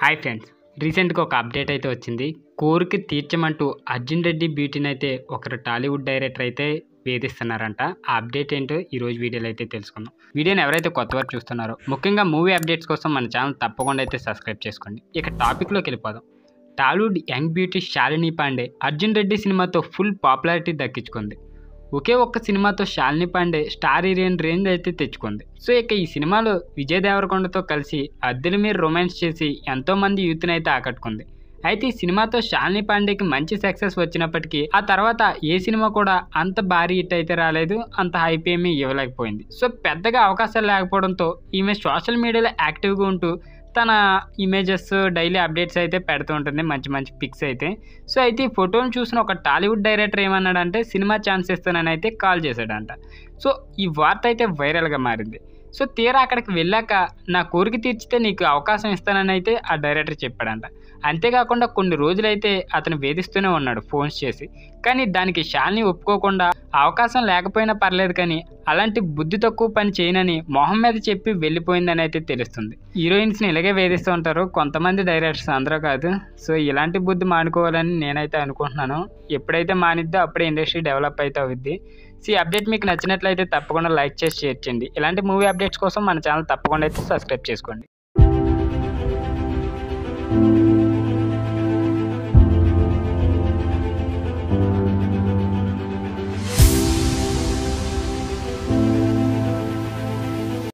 hi friends రీసెంట్గా ఒక update అయితే వచ్చింది కోరిక తీర్చమంటూ అర్జున్ రెడ్డి బ్యూటీని అయితే ఒకరు టాలీవుడ్ డైరెక్టర్ అయితే వేధిస్తున్నారంట ఆ అప్డేట్ ఏంటో ఈ రోజు వీడియోలో అయితే తెలుసుకుందాం వీడియోని ఎవరైతే కొత్త వారు చూస్తున్నారో ముఖ్యంగా మూవీ అప్డేట్స్ కోసం మన ఛానల్ తప్పకుండా అయితే సబ్స్క్రైబ్ చేసుకోండి ఇక టాపిక్లోకి వెళ్ళిపోదాం Tollywood young beauty Shalini Pandey Arjun Reddy సినిమాతో ఫుల్ పాపులారిటీ దక్కించుకుంది ఒకే ఒక్క సినిమాతో Shalini Pandey star heroine range అయితే తెచ్చుకుంది సో ఇక ఈ సినిమాలో విజయ్ దేవరకొండతో కలిసి అద్దెల మీద రొమాన్స్ చేసి ఎంతోమంది యూత్ని అయితే ఆకట్టుకుంది అయితే ఈ సినిమాతో శాలిని పాండేకి మంచి సక్సెస్ వచ్చినప్పటికీ ఆ తర్వాత ఏ సినిమా కూడా అంత భారీ హిట్ అయితే రాలేదు అంత హైప్ ఏమీ ఇవ్వలేకపోయింది సో పెద్దగా అవకాశాలు లేకపోవడంతో ఈమె సోషల్ మీడియాలో యాక్టివ్గా ఉంటూ తన ఇమేజెస్ డైలీ అప్డేట్స్ అయితే పెడుతూ ఉంటుంది మంచి మంచి పిక్స్ అయితే సో అయితే ఈ ఫోటోని చూసిన ఒక టాలీవుడ్ డైరెక్టర్ ఏమన్నాడంటే సినిమా ఛాన్స్ ఇస్తానని అయితే కాల్ చేశాడంట సో ఈ వార్త అయితే వైరల్గా మారింది సో తీరా అక్కడికి వెళ్ళాక నా కోరిక తీర్చితే నీకు అవకాశం ఇస్తానని అయితే ఆ డైరెక్టర్ చెప్పాడంట అంతేకాకుండా కొన్ని రోజులైతే అతను వేధిస్తూనే ఉన్నాడు ఫోన్స్ చేసి కానీ దానికి శాలిని ఒప్పుకోకుండా అవకాశం లేకపోయినా పర్లేదు కానీ అలాంటి బుద్ధి తక్కువ పని చేయనని మొహం మీద చెప్పి వెళ్ళిపోయిందని అయితే తెలుస్తుంది హీరోయిన్స్ని ఇలాగే వేధిస్తూ ఉంటారు కొంతమంది డైరెక్టర్స్ అందరూ కాదు సో ఇలాంటి బుద్ధి మానుకోవాలని నేనైతే అనుకుంటున్నాను ఎప్పుడైతే మానిద్దో అప్పుడే ఇండస్ట్రీ డెవలప్ అయితే అవుద్ది సో ఈ అప్డేట్ మీకు నచ్చినట్లయితే తప్పకుండా లైక్ చేసి షేర్ చేయండి ఇలాంటి మూవీ అప్డేట్స్ కోసం మన ఛానల్ తప్పకుండా అయితే సబ్స్క్రైబ్ చేసుకోండి